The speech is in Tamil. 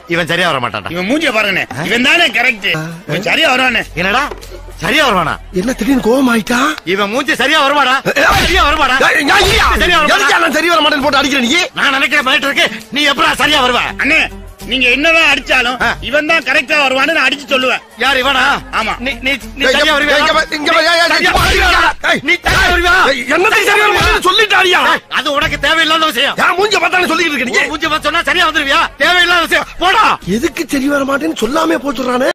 இவன் சரியா வர மாட்டான்டா இவன் மூஞ்சிய பாருங்கண்ணே இவன் தானே கரெக்ட் இவன் சரியா வருவானே என்னடா சரியா வருவானா என்ன திடீர்னு கோவம் ஆயிட்டா இவன் மூஞ்சி சரியா வருவாடா சரியா வருவாடா சரியா வருவாடா நான் சரி வர மாட்டேன்னு போட்டு அடிக்கிறேன் நீ நான் நினைக்கிற மாதிரி இருக்கு நீ எப்படா சரியா வருவ அண்ணே நீங்க என்னதான் அடிச்சாலும் ஆ. இவன் தான் கரெக்டா வருவான்னு நான் அடிச்சு சொல்லுவேன் யார் இவனா ஆமா. நீ நீ நீ ஏய், சரியா வருவியா இங்க வா, இங்க வா, ஏய், ஏய், சரியா இங்க வா, வருவியா? ஏய், நீ சரியா வருவியா என்னத்தை சரி வர மாட்டேன்னு சொல்லிட்டாடியா ஏய், அது உனக்கு தேவையில்லாத விஷயம் ஏன் மூஞ்ச பார்த்தாலும் சொல்லிட்டு இருக்க நீ மூஞ்சி பார்த்து சொன்னா சரியா வந்துருவியா தேவையில்லாத விஷயம் போடா எதுக்கு சரி வர மாட்டேன்னு சொல்லாமே போச்சுறானே